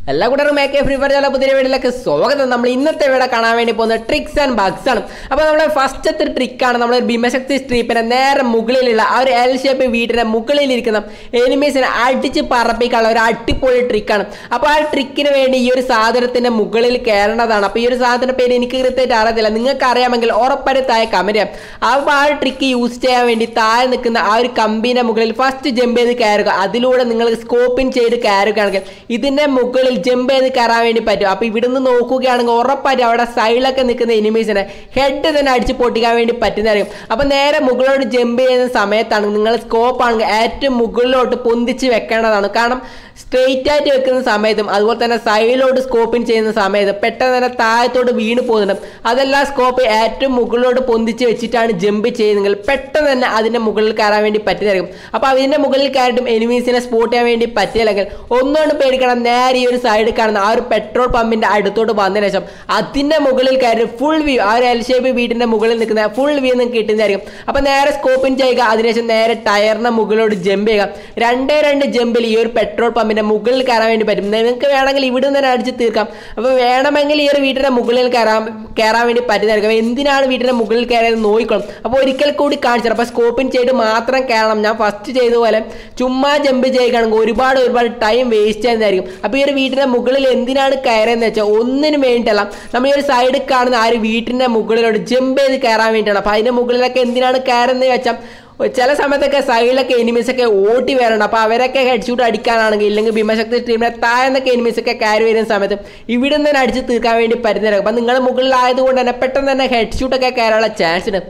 എല്ലാ കൂട്ടരും മേക്കെ free fire ചില പുതിയ വീഡിയോയിലേക്ക് സ്വാഗതം നമ്മൾ ഇന്നത്തെ വീഡിയോ കാണാൻ വേണ്ടി പോകുന്ന ട്രിക്സ് ആൻഡ് ബഗ്സ് ആണ് അപ്പോൾ നമ്മുടെ ഫസ്റ്റത്തെ ട്രിക്കാണ് നമ്മൾ ഭീമശക്തി സ്ട്രീപ്പിന്റെ നേരെ മുകളിലുള്ള ആ ഒരു എൽ ഷേപ്പ് വീടിന്റെ മുകളിലിരിക്കുന്ന എനിമീസിനെ അടിച്ച് പറപ്പിക്കാനുള്ള ഒരു അടിപൊളി ട്രിക്കാണ് അപ്പോൾ ആ ട്രിക്കിന് വേണ്ടി ഈ ഒരു സാധനത്തിന്റെ മുകളിൽ കയറേണ്ടതാണ് അപ്പോൾ ഈ ഒരു സാധനത്തിന്റെ പേര് എനിക്ക് കൃത്യമായിട്ട് അറിയത്തില്ല നിങ്ങൾക്ക് അറിയാമെങ്കിൽ ഉറപ്പായിട്ട് താഴെ കമന്റ് ചെയ്യാം അപ്പോൾ ആ ഒരു ട്രിക്ക് യൂസ് ചെയ്യാൻ വേണ്ടി താഴെ നിൽക്കുന്ന ആ ഒരു കമ്പിന്റെ മുകളിൽ ഫസ്റ്റ് ജമ്പ് ചെയ്ത് കയറുക അതിലൂടെ നിങ്ങൾ സ്കോപ്പിൻ ചെയ്ത് കയറുകയാണെങ്കിൽ ഇതിന്റെ മുകളിൽ ജമ്പ് ചെയ്ത് കയറാൻ വേണ്ടി പറ്റും അപ്പോൾ ഇവിടുന്ന് നോക്കുകയാണെങ്കിൽ ഉറപ്പായിട്ടും അവിടെ സൈഡിലൊക്കെ നിൽക്കുന്ന എനിമീസിനെ ഹെഡ് തന്നെ അടിച്ച് പൊട്ടിക്കാൻ വേണ്ടി പറ്റുന്നതായിരിക്കും അപ്പോൾ നേരെ മുകളിലോട്ട് ജമ്പ് ചെയ്യുന്ന സമയത്താണ് നിങ്ങൾ സ്കോപ്പ് ആണെങ്കിൽ ഏറ്റവും മുകളിലോട്ട് പൊന്തിച്ച് വെക്കേണ്ടതാണ് കാരണം സ്ട്രെയിറ്റ് ആയിട്ട് വെക്കുന്ന സമയത്തും അതുപോലെ തന്നെ സൈഡിലോട്ട് സ്കോപ്പിൻ ചെയ്യുന്ന സമയത്ത് പെട്ടെന്ന് തന്നെ താഴത്തോട്ട് വീണ് പോകുന്നുണ്ട് അതെല്ലാം സ്കോപ്പ് ഏറ്റവും മുകളിലോട്ട് പൊന്തിച്ച് വെച്ചിട്ടാണ് ജമ്പ് ചെയ്യുന്നതെങ്കിൽ പെട്ടെന്ന് തന്നെ അതിന്റെ മുകളിൽ കയറാൻ വേണ്ടി പറ്റുന്നതായിരിക്കും അപ്പോൾ അതിന്റെ മുകളിൽ കയറിയിട്ടും എനിമീസിനെ സ്പോട്ട് ചെയ്യാൻ വേണ്ടി പറ്റിയില്ലെങ്കിൽ ഒന്നുകൊണ്ട് പേടിക്കണം നേരെ ഈ ഒരു സൈഡിൽ കാണുന്ന ആ ഒരു പെട്രോൾ പമ്പിന്റെ അടുത്തോട്ട് വന്നതിന് ശേഷം അതിന്റെ മുകളിൽ കയറി ഫുൾ വ്യൂ ആ ഒരു എൽ ഷേപ്പ് വീടിന്റെ മുകളിൽ നിൽക്കുന്ന ഫുൾ വ്യൂ നിങ്ങൾക്ക് കിട്ടുന്നതായിരിക്കും അപ്പോൾ നേരെ സ്കോപ്പിൻ ചെയ്യുക അതിനുശേഷം നേരെ ടയറിന്റെ മുകളിലോട്ട് ജമ്പ് ചെയ്യുക രണ്ടേ രണ്ട് ജമ്പിൽ ഈ ഒരു പെട്രോൾ പമ്പിന്റെ മുകളിൽ കയറാൻ വേണ്ടി പറ്റും നിങ്ങൾക്ക് വേണമെങ്കിൽ ഇവിടെ നിന്ന് തന്നെ അടിച്ച് തീർക്കാം അപ്പോൾ വേണമെങ്കിൽ ഈ ഒരു വീടിന്റെ മുകളിൽ കയറാൻ കയറാൻ വേണ്ടി പറ്റുന്നതായിരിക്കും അപ്പോൾ എന്തിനാണ് വീടിന്റെ മുകളിൽ കയറിയത് നോക്കിക്കോളും അപ്പോൾ ഒരിക്കൽ കൂടി കാണിച്ചു അപ്പോൾ സ്കോപ്പിൻ ചെയ്ത് മാത്രം കയറണം ഞാൻ ഫസ്റ്റ് ചെയ്ത പോലെ ചുമ്മാ ജമ്പ് ചെയ്യുകയാണെങ്കിൽ ഒരുപാട് ഒരുപാട് ടൈം വേസ്റ്റ് ചെയ്യുന്നതായിരിക്കും അപ്പോൾ ഈ ഒരു വീടിന്റെ മുകളിൽ എന്തിനാണ് കയറിയെന്ന് വെച്ചാൽ ഒന്നിനും വേണ്ടിയല്ല നമ്മൾ ഈ ഒരു സൈഡിൽ കാണുന്ന ആ ഒരു വീട്ടിന്റെ മുകളിലോട്ട് ജമ്പ് ചെയ്ത് കയറാൻ വേണ്ടിയാണ് അപ്പോൾ അതിന്റെ മുകളിലൊക്കെ എന്തിനാണ് കയറുന്നത് വെച്ചാൽ ചില സമയത്തൊക്കെ സൈഡിലൊക്കെ എനിമീസ് ഒക്കെ ഓട്ടി വരണം അപ്പോൾ അവരൊക്കെ ഹെഡ്ഷൂട്ട് അടിക്കാനാണെങ്കിൽ ഇല്ലെങ്കിൽ ഭീമശക്തി ടീമിനെ താഴ്ന്നൊക്കെ എനിമീസ് ഒക്കെ കയറി വരുന്ന സമയത്ത് ഇവിടെ നിന്ന് തന്നെ അടിച്ച് തീർക്കാൻ വേണ്ടി പറ്റുന്നതായിരിക്കും അപ്പം നിങ്ങൾ മുകളിലായതുകൊണ്ട് തന്നെ പെട്ടെന്ന് തന്നെ ഹെഡ്ഷൂട്ടൊക്കെ കയറാനുള്ള ചാൻസ് ഉണ്ട്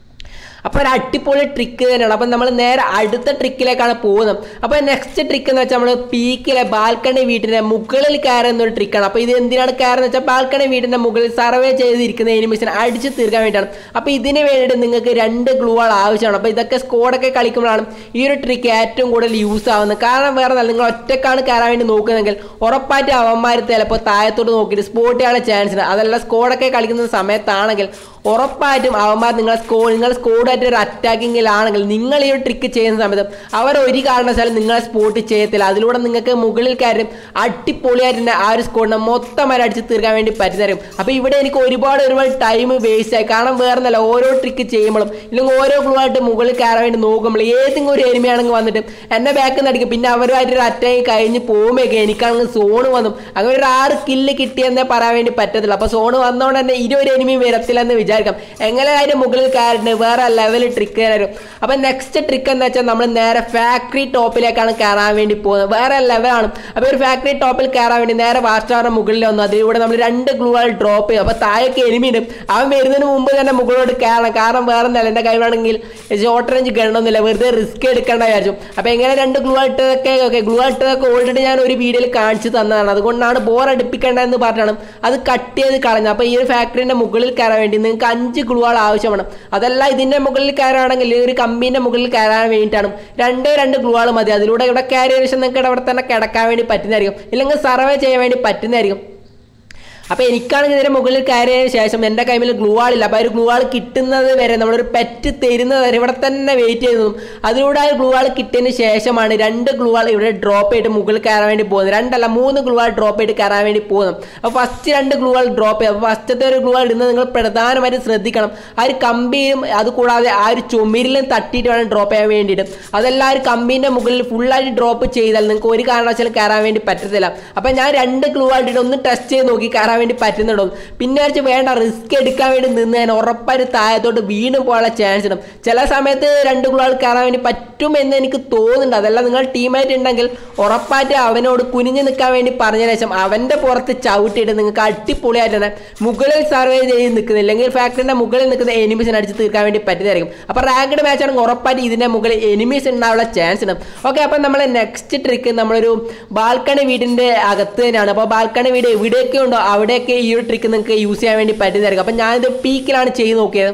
അപ്പോൾ ഒരു അടിപൊളി ട്രിക്ക് തന്നെയാണ് അപ്പം നമ്മൾ നേരെ അടുത്ത ട്രിക്കിലേക്കാണ് പോകുന്നത് അപ്പോൾ നെക്സ്റ്റ് ട്രിക്ക് എന്ന് വെച്ചാൽ നമ്മൾ പീക്കിലെ ബാൽക്കണി വീട്ടിൻ്റെ മുകളിൽ കയറുന്ന ഒരു ട്രിക്കാണ് അപ്പോൾ ഇത് എന്തിനാണ് കയറുന്നത് വെച്ചാൽ ബാൽക്കണി വീടിൻ്റെ മുകളിൽ സർവേ ചെയ്തിരിക്കുന്ന എനിമിസിനെ അടിച്ച് തീർക്കാൻ വേണ്ടിയാണ് അപ്പോൾ ഇതിന് വേണ്ടിയിട്ട് നിങ്ങൾക്ക് രണ്ട് ഗ്ലൂകൾ ആവശ്യമാണ് അപ്പോൾ ഇതൊക്കെ സ്കോഡൊക്കെ കളിക്കുമ്പോഴാണ് ഈ ഒരു ട്രിക്ക് ഏറ്റവും കൂടുതൽ യൂസ് ആവുന്നത് കാരണം വേറെ നല്ല നിങ്ങൾ ഒറ്റക്കാണ് കയറാൻ വേണ്ടി നോക്കുന്നതെങ്കിൽ ഉറപ്പായിട്ട് അവന്മാർ ചിലപ്പോൾ താഴത്തോട്ട് നോക്കിയിട്ട് സ്പോട്ട് ചെയ്യാനുള്ള ചാൻസ് ഉണ്ട് അതല്ല സ്കോഡൊക്കെ കളിക്കുന്ന സമയത്താണെങ്കിൽ ഉറപ്പായിട്ടും അവന്മാർ നിങ്ങളെ സ്കോ നിങ്ങൾ സ്കോഡായിട്ട് ഒരു അറ്റാക്കിങ്ങിലാണെങ്കിൽ നിങ്ങൾ ഈ ഒരു ട്രിക്ക് ചെയ്യുന്ന സമയത്ത് അവർ ഒരു കാരണവശാലും നിങ്ങളെ സ്പോട്ട് ചെയ്യത്തില്ല അതിലൂടെ നിങ്ങൾക്ക് മുകളിൽ കയറി അടിപൊളിയായിട്ട് തന്നെ ആ ഒരു സ്കോഡിനെ മൊത്തം അടിച്ച് തീർക്കാൻ വേണ്ടി പറ്റുന്നതായിരിക്കും അപ്പോൾ ഇവിടെ എനിക്ക് ഒരുപാട് ഒരുപാട് ടൈം വേസ്റ്റ് ആയി കാരണം വേറെ നല്ല ഓരോ ട്രിക്ക് ചെയ്യുമ്പോഴും ഇല്ലെങ്കിൽ ഓരോ ഗ്ലൂ ആയിട്ട് മുകളിൽ കയറാൻ വേണ്ടി നോക്കുമ്പോൾ ഏതെങ്കിലും ഒരു എനിമയാണെങ്കിൽ വന്നിട്ട് എന്നെ ബാക്കിൽ നിന്ന് അടിക്കും പിന്നെ അവരുമായിട്ട് ഒരു അറ്റാക്ക് കഴിഞ്ഞ് പോകുമ്പോഴൊക്കെ എനിക്കാണെങ്കിൽ സോണ് വന്നു അങ്ങനെ ഒരു ആറ് കില്ല് കിട്ടിയെന്നേ പറയാൻ വേണ്ടി പറ്റത്തില്ല അപ്പോൾ സോണ് വന്നതുകൊണ്ട് തന്നെ ഇരുപത് എനിമി വരത്തില്ലെന്ന് വിചാരിക്കാം എങ്ങനെ അതിന്റെ മുകളിൽ കയറിയിട്ട് വേറെ ലെവൽ ട്രിക്ക് തരും അപ്പൊ നെക്സ്റ്റ് ട്രിക്ക് എന്ന് വെച്ചാൽ നമ്മൾ നേരെ ഫാക്ടറി ടോപ്പിലേക്കാണ് കയറാൻ വേണ്ടി പോകുന്നത് വേറെ ലെവലാണ് അപ്പൊ ഒരു ഫാക്ടറി ടോപ്പിൽ കയറാൻ വേണ്ടി നേരെ വാസ്റ്ററിന്റെ മുകളിൽ വന്നു അതിലൂടെ നമ്മൾ രണ്ട് ഗ്ലൂകൾ ഡ്രോപ്പ് ചെയ്യും അപ്പൊ താഴേക്ക് എനിമിണ്ട് അവൻ വരുന്നതിന് മുമ്പ് തന്നെ മുകളിലോട്ട് കയറണം കാരണം വേറെ ഒന്നല്ല എന്റെ കൈവാണെങ്കിൽ ഷോർട്ട് റേഞ്ച് ഗണ്ണൊന്നുമില്ല വെറുതെ റിസ്ക് എടുക്കേണ്ട വിചാരിച്ചു അപ്പൊ എങ്ങനെ രണ്ട് ഗ്ലൂ ഇട്ടതൊക്കെ ഓക്കെ ഗ്ലൂ ഇട്ടതൊക്കെ ഓൾറെഡി ഞാൻ ഒരു വീഡിയോയിൽ കാണിച്ചു തന്നതാണ് അതുകൊണ്ടാണ് ബോർ അടുപ്പിക്കേണ്ട എന്ന് പറഞ്ഞാണ് അത് കട്ട് ചെയ്ത് കളഞ്ഞത് അപ്പൊ ഈ ഒരു ഫാക്ടറിന്റെ മുകളിൽ കയറാൻ വേണ്ടി നിങ്ങൾക്ക് അഞ്ച് ഗ്ലൂകൾ ആവശ്യമാണ് അതല്ല ഇതിന്റെ മുകളിൽ കയറുകയാണെങ്കിൽ ഈ ഒരു കമ്പിന്റെ മുകളിൽ കയറാൻ വേണ്ടിയിട്ടാണ് രണ്ടേ രണ്ട് ഗ്ലൂകൾ മതി അതിലൂടെ ഇവിടെ കയറിയ ശേഷം നിങ്ങൾക്ക് അവിടെ തന്നെ കിടക്കാൻ വേണ്ടി പറ്റുന്നതായിരിക്കും ഇല്ലെങ്കിൽ സർവേ ചെയ്യാൻ വേണ്ടി പറ്റുന്നതായിരിക്കും അപ്പോൾ എനിക്കാണെങ്കിൽ ഇതിന്റെ മുകളിൽ കയറിയതിന് ശേഷം എൻ്റെ കൈമിൽ ഗ്ലൂ ആളില്ല അപ്പോൾ ആ ഒരു ഗ്ലൂ ആൾ കിട്ടുന്നത് വരെ നമ്മളൊരു പെറ്റ് തരുന്നത് വരെ ഇവിടെ തന്നെ വെയിറ്റ് ചെയ്തതും അതിലൂടെ ആ ഗ്ലൂ ആൾ കിട്ടിയതിന് ശേഷമാണ് രണ്ട് ഗ്ലൂ ആൾ ഇവിടെ ഡ്രോപ്പ് ചെയ്തിട്ട് മുകളിൽ കയറാൻ വേണ്ടി പോകുന്നത് രണ്ടല്ല മൂന്ന് ഗ്ലൂ ആൾ ഡ്രോപ്പ് ചെയ്തിട്ട് കയറാൻ വേണ്ടി പോകുന്നത് അപ്പോൾ ഫസ്റ്റ് രണ്ട് ഗ്ലൂ ആൾ ഡ്രോപ്പ് ചെയ്യും അപ്പോൾ ഫസ്റ്റത്തെ ഒരു ഗ്ലൂ ആൾ ഇടുന്നത് നിങ്ങൾ പ്രധാനമായിട്ടും ശ്രദ്ധിക്കണം ആ ഒരു കമ്പിയും അതുകൂടാതെ ആ ഒരു ചുമരിലും തട്ടിയിട്ട് വേണം ഡ്രോപ്പ് ചെയ്യാൻ വേണ്ടിയിട്ട് അതെല്ലാം ആ ഒരു കമ്പീൻ്റെ മുകളിൽ ഫുള്ളായിട്ട് ഡ്രോപ്പ് ചെയ്താൽ നിങ്ങൾക്ക് ഒരു കാരണവശാലും കയറാൻ വേണ്ടി പറ്റത്തില്ല അപ്പോൾ ഞാൻ രണ്ട് ഗ്ലൂ ആയിട്ട് ഒന്ന് ടെസ്റ്റ് ചെയ്ത് നോക്കി കയറാൻ വേണ്ടി പറ്റുന്നുണ്ടോ പിന്നെ വെച്ച് വേണ്ട റിസ്ക് എടുക്കാൻ വേണ്ടി നിന്ന് ഞാൻ ഉറപ്പായിട്ട് താഴത്തോട്ട് വീണ് പോകാനുള്ള ചാൻസ് ഉണ്ട് ചില സമയത്ത് രണ്ട് ഗ്ലൂകൾ കയറാൻ വേണ്ടി പറ്റും എന്ന് എനിക്ക് തോന്നുന്നുണ്ട് അതല്ല നിങ്ങൾ ടീമായിട്ട് ഉണ്ടെങ്കിൽ ഉറപ്പായിട്ട് അവനോട് കുനിഞ്ഞു നിൽക്കാൻ വേണ്ടി പറഞ്ഞ ശേഷം അവൻ്റെ പുറത്ത് ചവിട്ടിയിട്ട് നിങ്ങൾക്ക് അടിപൊളിയായിട്ട് തന്നെ മുകളിൽ സർവേ ചെയ്ത് നിൽക്കുന്നില്ല അല്ലെങ്കിൽ ഫാക്ടറിൻ്റെ മുകളിൽ നിൽക്കുന്ന എനിമീസിനെ അടിച്ച് തീർക്കാൻ വേണ്ടി പറ്റുന്നതായിരിക്കും അപ്പോൾ റാങ്ക്ഡ് മാച്ച് ആണെങ്കിൽ ഉറപ്പായിട്ട് ഇതിൻ്റെ മുകളിൽ എനിമീസ് ഉണ്ടാവാനുള്ള ചാൻസ് ഉണ്ട് ഓക്കെ അപ്പം നമ്മൾ നെക്സ്റ്റ് ട്രിക്ക് നമ്മളൊരു ബാൽക്കണി വീടിൻ്റെ അകത്ത് തന്നെയാണ് അപ്പോൾ ബാൽക്കണി വീട് എവിടെയൊക്കെ ഉണ്ടോ അവിടെയൊക്കെ ഈ ഒരു ട്രിക്ക് നിങ്ങൾക്ക് യൂസ് ചെയ്യാൻ വേണ്ടി പറ്റുന്നതായിരിക്കും അപ്പം ഞാനിത് പീക്കിലാണ് ചെയ്ത് നോക്കിയത്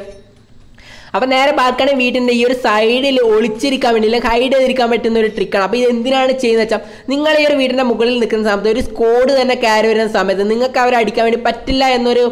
അപ്പം നേരെ ബാൽക്കണി വീട്ടിൻ്റെ ഈ ഒരു സൈഡിൽ ഒളിച്ചിരിക്കാൻ വേണ്ടി അല്ലെങ്കിൽ ഹൈഡ് ചെയ്തിരിക്കാൻ പറ്റുന്ന ഒരു ട്രിക്കാണ് അപ്പോൾ ഇത് എന്തിനാണ് ചെയ്യുന്നത് വെച്ചാൽ നിങ്ങൾ ഈ ഒരു വീടിൻ്റെ മുകളിൽ നിൽക്കുന്ന സമയത്ത് ഒരു സ്കോഡ് തന്നെ കയറി വരുന്ന സമയത്ത് നിങ്ങൾക്ക് അവരെ അടിക്കാൻ വേണ്ടി പറ്റില്ല എന്നൊരു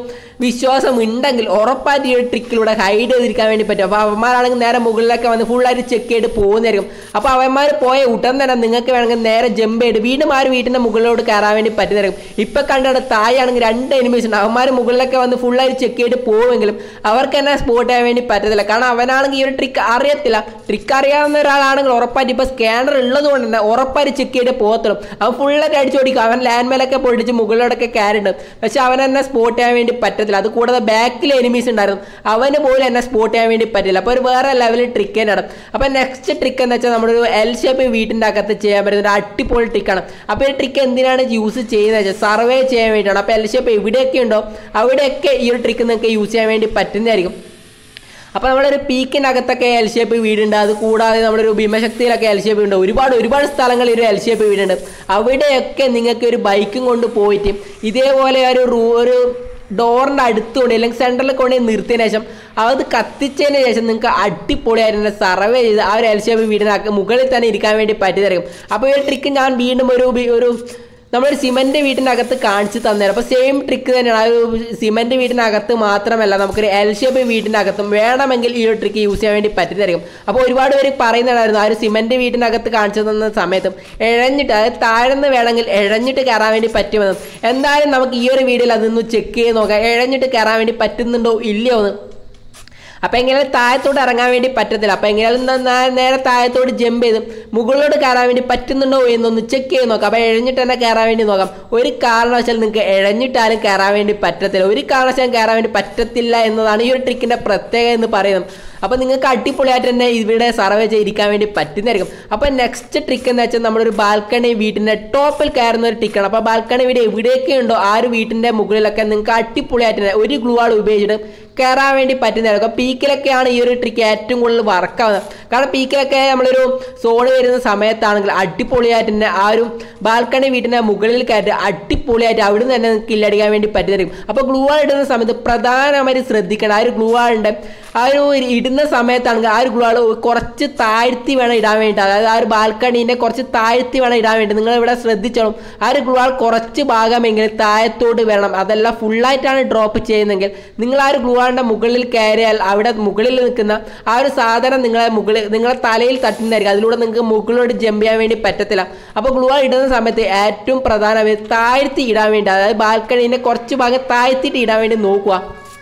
വിശ്വാസം ഉണ്ടെങ്കിൽ ഉറപ്പായിട്ട് ഈ ഒരു ട്രിക്കിലൂടെ ഹൈഡ് ചെയ്തിരിക്കാൻ വേണ്ടി പറ്റും അപ്പോൾ അവന്മാരാണെങ്കിൽ നേരെ മുകളിലൊക്കെ വന്ന് ഫുള്ളായിട്ട് ചെക്ക് ചെയ്ത് പോകുന്നതായിരിക്കും അപ്പോൾ അവന്മാർ പോയ ഉടൻ തന്നെ നിങ്ങൾക്ക് വേണമെങ്കിൽ നേരെ ജമ്പ് ചെയ്ത് വീണ്ടും ആ ഒരു വീട്ടിൻ്റെ മുകളിലോട്ട് കയറാൻ വേണ്ടി പറ്റുന്നതായിരിക്കും ഇപ്പം കണ്ടാണ് തായാണെങ്കിൽ രണ്ട് എനിമീസ് ഉണ്ട് അവന്മാർ മുകളിലൊക്കെ വന്ന് ഫുള്ളായിട്ട് ചെക്ക് ചെയ്ത് പോകുമെങ്കിലും അവർക്ക് തന്നെ സ്പോട്ട് ചെയ്യാൻ വേണ്ടി പറ്റത്തില്ല കാരണം അവനാണെങ്കിൽ ഈ ഒരു ട്രിക്ക് അറിയത്തില്ല ട്രിക്ക് അറിയാവുന്ന ഒരാളാണെങ്കിൽ ഉറപ്പായിട്ട് ഇപ്പോൾ സ്കാനർ ഉള്ളത് കൊണ്ട് തന്നെ ഉറപ്പായിട്ട് ചെക്ക് ചെയ്ത് പോകത്തുള്ളൂ അവൻ ഫുള്ളായിട്ട് അടിച്ചു ഓടിക്കും അവൻ ലാൻഡ് മേലൊക്കെ പൊടിച്ച് മുകളിലോട്ടൊക്കെ കയറിണ്ട് പക്ഷെ അവൻ എന്നെ സ്പോട്ട് ചെയ്യാൻ വേണ്ടി പറ്റത്തില്ല അത് കൂടാതെ ബാക്കിൽ എനിമീസ് ഉണ്ടായിരുന്നു അവന് പോലും എന്നെ സ്പോട്ട് ചെയ്യാൻ വേണ്ടി പറ്റില്ല അപ്പോൾ ഒരു വേറെ ലെവലിൽ ട്രിക്ക് തന്നെയാണ് അപ്പോൾ നെക്സ്റ്റ് ട്രിക്ക് എന്ന് വെച്ചാൽ നമ്മുടെ ഒരു എൽ ഷേപ്പ് വീട്ടിൻ്റെ അകത്ത് ചെയ്യാൻ പറ്റുന്ന ഒരു അടിപൊളി ട്രിക്കാണ് അപ്പോൾ ഈ ട്രിക്ക് എന്തിനാണ് യൂസ് ചെയ്യുന്നത് വെച്ചാൽ സർവേ ചെയ്യാൻ വേണ്ടിയാണ് അപ്പോൾ എൽ ഷേപ്പ് എവിടെയൊക്കെ ഉണ്ടോ അവിടെയൊക്കെ ഈ ഒരു ട്രിക്ക് നിങ്ങൾക്ക് യൂസ് ചെയ്യാൻ വേണ്ടി പറ്റുന്നതായിരിക്കും അപ്പോൾ നമ്മളൊരു പീക്കിനകത്തൊക്കെ എൽ ഷേപ്പ് വീടുണ്ട് അത് കൂടാതെ നമ്മളൊരു ഭീമശക്തിയിലൊക്കെ എൽ ഷേപ്പ് ഉണ്ട് ഒരുപാട് ഒരുപാട് സ്ഥലങ്ങളിൽ ഒരു എൽ ഷേപ്പ് വീടുണ്ട് അവിടെയൊക്കെ നിങ്ങൾക്ക് ഒരു ബൈക്കും കൊണ്ട് പോയിട്ട് ഇതേപോലെ ഒരു റൂ ഒരു ഡോറിൻ്റെ അടുത്തുകൊണ്ട് അല്ലെങ്കിൽ സെൻറ്ററിൽ കൊണ്ട് നിർത്തിയതിന് ശേഷം അത് കത്തിച്ചതിന് ശേഷം നിങ്ങൾക്ക് അടിപൊളിയായിട്ട് സർവേ ചെയ്ത് ആ ഒരു എൽ ഷേപ്പ് വീടിനകത്ത് മുകളിൽ തന്നെ ഇരിക്കാൻ വേണ്ടി പറ്റിയതായിരിക്കും അപ്പോൾ ഈ ട്രിക്ക് ഞാൻ വീണ്ടും ഒരു ബി- ഒരു നമ്മളൊരു സിമൻറ്റ് വീട്ടിനകത്ത് കാണിച്ച് തന്നേരം അപ്പോൾ സെയിം ട്രിക്ക് തന്നെയാണ് ആ ഒരു സിമൻറ്റ് വീട്ടിനകത്ത് മാത്രമല്ല നമുക്കൊരു എൽ ഷേപ്പ് വീട്ടിനകത്തും വേണമെങ്കിൽ ഈ ഒരു ട്രിക്ക് യൂസ് ചെയ്യാൻ വേണ്ടി പറ്റുന്നതായിരിക്കും അപ്പോൾ ഒരുപാട് പേര് പറയുന്നുണ്ടായിരുന്നു ആ ഒരു സിമൻറ്റ് വീട്ടിനകത്ത് കാണിച്ചു തന്ന സമയത്തും ഇഴഞ്ഞിട്ട് അതായത് താഴ്ന്ന് വേണമെങ്കിൽ ഇഴഞ്ഞിട്ട് കയറാൻ വേണ്ടി പറ്റുമെന്നും എന്തായാലും നമുക്ക് ഈ ഒരു വീഡിയോയിൽ അതൊന്ന് ചെക്ക് ചെയ്ത് നോക്കാം ഇഴഞ്ഞിട്ട് കയറാൻ വേണ്ടി പറ്റുന്നുണ്ടോ ഇല്ലയോ എന്ന് അപ്പം എങ്ങനെയാലും താഴത്തോട്ട് ഇറങ്ങാൻ വേണ്ടി പറ്റത്തില്ല അപ്പം എങ്ങനെയാലും ന- ന- നേരെ താഴത്തോട്ട് ജമ്പ് ചെയ്ത് മുകളിലോട്ട് കയറാൻ വേണ്ടി പറ്റുന്നുണ്ടോ എന്നൊന്ന് ചെക്ക് ചെയ്ത് നോക്കാം അപ്പം എഴഞ്ഞിട്ട് തന്നെ കയറാൻ വേണ്ടി നോക്കാം ഒരു കാരണവശാലും നിങ്ങൾക്ക് എഴഞ്ഞിട്ടാലും കയറാൻ വേണ്ടി പറ്റത്തില്ല ഒരു കാരണവശാലും കയറാൻ വേണ്ടി പറ്റത്തില്ല എന്നതാണ് ഈ ഒരു ട്രിക്കിൻ്റെ പ്രത്യേകത എന്ന് പറയുന്നത് അപ്പോൾ നിങ്ങൾക്ക് അടിപൊളിയായിട്ട് തന്നെ ഇവിടെ സർവേ ചെയ്തിരിക്കാൻ വേണ്ടി പറ്റുന്നതായിരിക്കും അപ്പോൾ നെക്സ്റ്റ് ട്രിക്ക് എന്ന് വെച്ചാൽ നമ്മളൊരു ബാൽക്കണി വീട്ടിൻ്റെ ടോപ്പിൽ കയറുന്ന ഒരു ട്രിക്കാണ് അപ്പോൾ ബാൽക്കണി വീട് എവിടെയൊക്കെ ഉണ്ടോ ആ ഒരു വീട്ടിൻ്റെ മുകളിലൊക്കെ നിങ്ങൾക്ക് അടിപൊളിയായിട്ട് തന്നെ ഒരു ഗ്ലൂ ആൾ ഉപയോഗിച്ചിട്ട് കയറാൻ വേണ്ടി പറ്റുന്നതായിരിക്കും അപ്പോൾ പീക്കിലൊക്കെയാണ് ഈ ഒരു ട്രിക്ക് ഏറ്റവും കൂടുതൽ വർക്കാവുന്നത് കാരണം പീക്കിലൊക്കെ നമ്മളൊരു സോണ് വരുന്ന സമയത്താണെങ്കിൽ അടിപൊളിയായിട്ട് തന്നെ ആ ഒരു ബാൽക്കണി വീട്ടിൻ്റെ മുകളിൽ കയറ്റി അടിപൊളിയായിട്ട് അവിടെ നിന്ന് തന്നെ നിങ്ങൾക്ക് കില്ലടിക്കാൻ വേണ്ടി പറ്റുന്നതായിരിക്കും അപ്പോൾ ഗ്ലൂ ആൾ ഇടുന്ന സമയത്ത് പ്രധാനമായിട്ട് ശ്രദ്ധിക്കണം ആ ഒരു ഗ്ലൂ ആളുണ്ട് ആ ഒരു ഇടുന്ന സമയത്താണെങ്കിൽ ആ ഒരു ഗ്ലൂ ആൾ കുറച്ച് താഴ്ത്തി വേണം ഇടാൻ വേണ്ടി അതായത് ആ ഒരു ബാൽക്കണീൻ്റെ കുറച്ച് താഴ്ത്തി വേണം ഇടാൻ വേണ്ടി നിങ്ങൾ ഇവിടെ ശ്രദ്ധിച്ചോളും ആ ഒരു ഗ്ലൂ ആൾ കുറച്ച് ഭാഗമെങ്കിലും താഴത്തോട്ട് വരണം അതല്ല ഫുള്ളായിട്ടാണ് ഡ്രോപ്പ് ചെയ്യുന്നതെങ്കിൽ നിങ്ങൾ ആ ഒരു ഗ്ലൂ ആളിൻ്റെ മുകളിൽ കയറിയാൽ അവിടെ മുകളിൽ നിൽക്കുന്ന ആ ഒരു സാധനം നിങ്ങളെ മുകളിൽ നിങ്ങളെ തലയിൽ തട്ടുന്നതായിരിക്കും അതിലൂടെ നിങ്ങൾക്ക് മുകളിലോട്ട് ജമ്പ് ചെയ്യാൻ വേണ്ടി പറ്റത്തില്ല അപ്പോൾ ഗ്ലൂ ആൾ ഇടുന്ന സമയത്ത് ഏറ്റവും പ്രധാനമായി താഴ്ത്തി ഇടാൻ വേണ്ടി അതായത് ബാൽക്കണീൻ്റെ കുറച്ച് ഭാഗം താഴ്ത്തിയിട്ട് ഇടാൻ വേണ്ടി നോക്കുക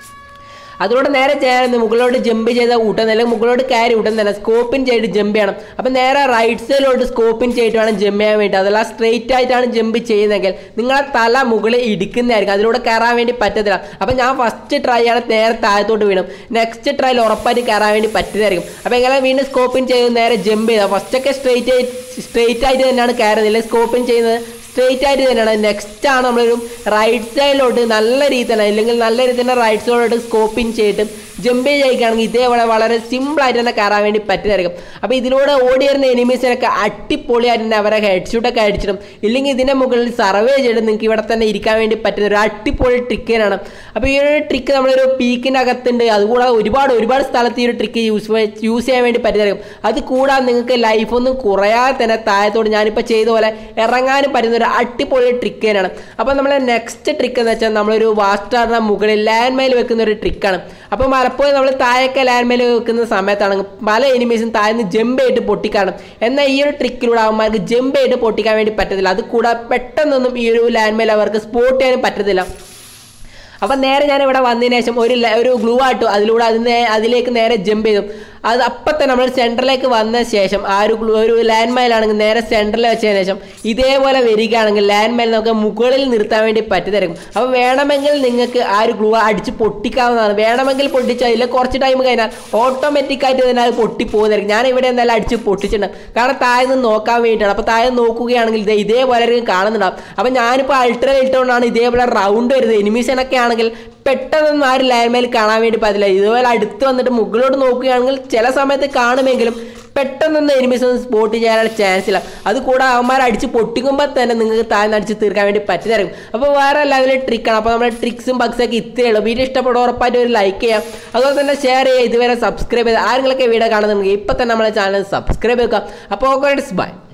അതിലൂടെ നേരെ ചെയ്യാൻ മുകളിലോട്ട് ജമ്പ് ചെയ്ത ഉടൻ അല്ലെങ്കിൽ മുകളിലോട്ട് കയറി ഉടൻ തന്നെ സ്കോപ്പിൻ ചെയ്ത് ജമ്പ് ചെയ്യണം അപ്പം നേരെ റൈറ്റ് സൈഡിലോട്ട് സ്കോപ്പിൻ ചെയ്തിട്ട് വേണം ജമ്പ് ചെയ്യാൻ വേണ്ടി അതല്ല സ്ട്രെയിറ്റ് ആയിട്ടാണ് ജമ്പ് ചെയ്യുന്നതെങ്കിൽ നിങ്ങളെ തല മുകളിൽ ഇടിക്കുന്നതായിരിക്കും അതിലൂടെ കയറാൻ വേണ്ടി പറ്റത്തില്ല അപ്പം ഞാൻ ഫസ്റ്റ് ട്രൈ ആണ് നേരെ താഴത്തോട്ട് വീണു നെക്സ്റ്റ് ട്രൈയിൽ ഉറപ്പായിട്ട് കയറാൻ വേണ്ടി പറ്റുന്നതായിരിക്കും അപ്പം എങ്ങനെ വീണ്ടും സ്കോപ്പിൻ ചെയ്ത് നേരെ ജമ്പ് ചെയ്താൽ ഫസ്റ്റൊക്കെ സ്ട്രെയിറ്റ് സ്ട്രെയിറ്റ് ആയിട്ട് തന്നെയാണ് കയറുന്നത് അല്ലെങ്കിൽ സ്കോപ്പിൻ ചെയ്യുന്നത് സ്ട്രെയിറ്റ് ആയിട്ട് തന്നെയാണ് നെക്സ്റ്റ് ആണ് നമ്മളൊരു റൈറ്റ് സൈഡിലോട്ട് നല്ല രീതി തന്നെ അല്ലെങ്കിൽ നല്ല രീതി തന്നെ റൈറ്റ് സൈഡിലോട്ട് സ്കോപ്പിങ് ചെയ്തിട്ട് ജമ്പ് ചെയ്യിക്കുകയാണെങ്കിൽ ഇതേപോലെ വളരെ സിമ്പിൾ ആയിട്ട് തന്നെ കയറാൻ വേണ്ടി പറ്റുന്നതായിരിക്കും അപ്പോൾ ഇതിലൂടെ ഓടി വരുന്ന എനിമീസിനൊക്കെ അടിപൊളിയായിട്ട് തന്നെ അവരെ ഹെഡ്ഷൂട്ടൊക്കെ അടിച്ചിടും ഇല്ലെങ്കിൽ ഇതിൻ്റെ മുകളിൽ സർവേ ചെയ്തിട്ട് നിങ്ങൾക്ക് ഇവിടെ തന്നെ ഇരിക്കാൻ വേണ്ടി പറ്റുന്ന ഒരു അടിപൊളി ട്രിക്ക് തന്നെയാണ് അപ്പോൾ ഈ ഒരു ട്രിക്ക് നമ്മളൊരു പീക്കിൻ്റെ അകത്തുണ്ട് അതുകൂടാതെ ഒരുപാട് ഒരുപാട് സ്ഥലത്ത് ഈ ഒരു ട്രിക്ക് യൂസ് യൂസ് ചെയ്യാൻ വേണ്ടി പറ്റുന്നതായിരിക്കും അത് കൂടാതെ നിങ്ങൾക്ക് ലൈഫൊന്നും കുറയാതെ തന്നെ താഴത്തോട് ഞാനിപ്പോൾ ചെയ്ത പോലെ ഇറങ്ങാനും പറ്റുന്ന ഒരു അടിപൊളി ട്രിക്ക് തന്നെയാണ് അപ്പോൾ നമ്മളെ നെക്സ്റ്റ് ട്രിക്ക് എന്ന് വെച്ചാൽ നമ്മളൊരു വാസ്റ്റാറിൻ്റെ മുകളിൽ ലാൻഡ് മൈൽ വെക്കുന്ന ഒരു ട്രിക്കാണ് അപ്പോൾ പലപ്പോഴും നമ്മൾ താഴേക്ക് ലാൻഡ് മൈൽ വെക്കുന്ന സമയത്താണെങ്കിൽ പല എനിമീസും താഴ്ന്ന് ജമ്പ് ചെയ്തിട്ട് പൊട്ടിക്കാണ് എന്നാൽ ഈ ഒരു ട്രിക്കിലൂടെ അവന്മാർക്ക് ജമ്പ് ചെയ്ത് പൊട്ടിക്കാൻ വേണ്ടി പറ്റത്തില്ല അത് കൂടാതെ പെട്ടെന്നൊന്നും ഈ ഒരു ലാൻഡ് മൈൽ അവർക്ക് സ്പോട്ട് ചെയ്യാനും പറ്റത്തില്ല അപ്പം നേരെ ഞാൻ ഇവിടെ വന്നതിന് ശേഷം ഒരു ല- ഒരു ഗ്ലൂ ആട്ടു അതിലൂടെ അതിന് അതിലേക്ക് നേരെ ജമ്പ് ചെയ്തു അത് അപ്പം തന്നെ നമ്മൾ സെൻറ്ററിലേക്ക് വന്ന ശേഷം ആ ഒരു ഗ്ലൂ ഒരു ലാൻഡ് മൈലാണെങ്കിൽ നേരെ സെൻറ്ററിൽ വെച്ചതിന് ശേഷം ഇതേപോലെ വരികയാണെങ്കിൽ ലാൻഡ് മൈൽ നമുക്ക് മുകളിൽ നിർത്താൻ വേണ്ടി പറ്റിത്തരും അപ്പോൾ വേണമെങ്കിൽ നിങ്ങൾക്ക് ആ ഒരു ഗ്ലൂ അടിച്ച് പൊട്ടിക്കാവുന്നതാണ് വേണമെങ്കിൽ പൊട്ടിച്ചാൽ ഇല്ല കുറച്ച് ടൈം കഴിഞ്ഞാൽ ഓട്ടോമാറ്റിക്കായിട്ട് തന്നെ അത് പൊട്ടിപ്പോകുന്നതായിരിക്കും ഞാൻ ഇവിടെ എന്തായാലും അടിച്ച് പൊട്ടിച്ചിട്ടുണ്ട് കാരണം താഴെ നിന്ന് നോക്കാൻ വേണ്ടിയിട്ടാണ് അപ്പോൾ താഴെ നോക്കുകയാണെങ്കിൽ ഇത് ഇതേപോലെ ആയിരിക്കും കാണുന്നുണ്ടാവും അപ്പോൾ ഞാനിപ്പോൾ അൾട്ര ഇട്ടുകൊണ്ടാണ് ഇതേപോലെ റൗണ്ട് വരുന്നത് എനിമീസിനൊക്കെ ആണെങ്കിൽ പെട്ടെന്നൊന്നും ആ ഒരു ലാൻഡ് മൈൽ കാണാൻ വേണ്ടി പറ്റില്ല ഇതുപോലെ അടുത്ത് വന്നിട്ട് മുകളിലോട്ട് നോക്കുകയാണെങ്കിൽ ചില സമയത്ത് കാണുമെങ്കിലും പെട്ടെന്നൊന്നും എനിമീസ് ഒന്നും സ്പോട്ട് ചെയ്യാനുള്ള ചാൻസ് ഇല്ല അത് കൂടെ അവന്മാർ അടിച്ച് പൊട്ടിക്കുമ്പോൾ തന്നെ നിങ്ങൾക്ക് താഴ്ന്ന് അടിച്ച് തീർക്കാൻ വേണ്ടി പറ്റുന്നതായിരിക്കും അപ്പോൾ വേറെ ലെവലിൽ ട്രിക്കാണ് അപ്പോൾ നമ്മുടെ ട്രിക്സും ബഗ്സൊക്കെ ഇത്രയുള്ളൂ വീഡിയോ ഇഷ്ടപ്പെടുക ഉറപ്പായിട്ട് ഒരു ലൈക്ക് ചെയ്യാം അതുപോലെ തന്നെ ഷെയർ ചെയ്യുക ഇതുവരെ സബ്സ്ക്രൈബ് ചെയ്ത് ആരെങ്കിലൊക്കെ വീഡിയോ കാണുന്നുണ്ടെങ്കിൽ ഇപ്പം തന്നെ നമ്മുടെ ചാനൽ സബ്സ്ക്രൈബ് ചെയ്യുക അപ്പോൾ ബൈ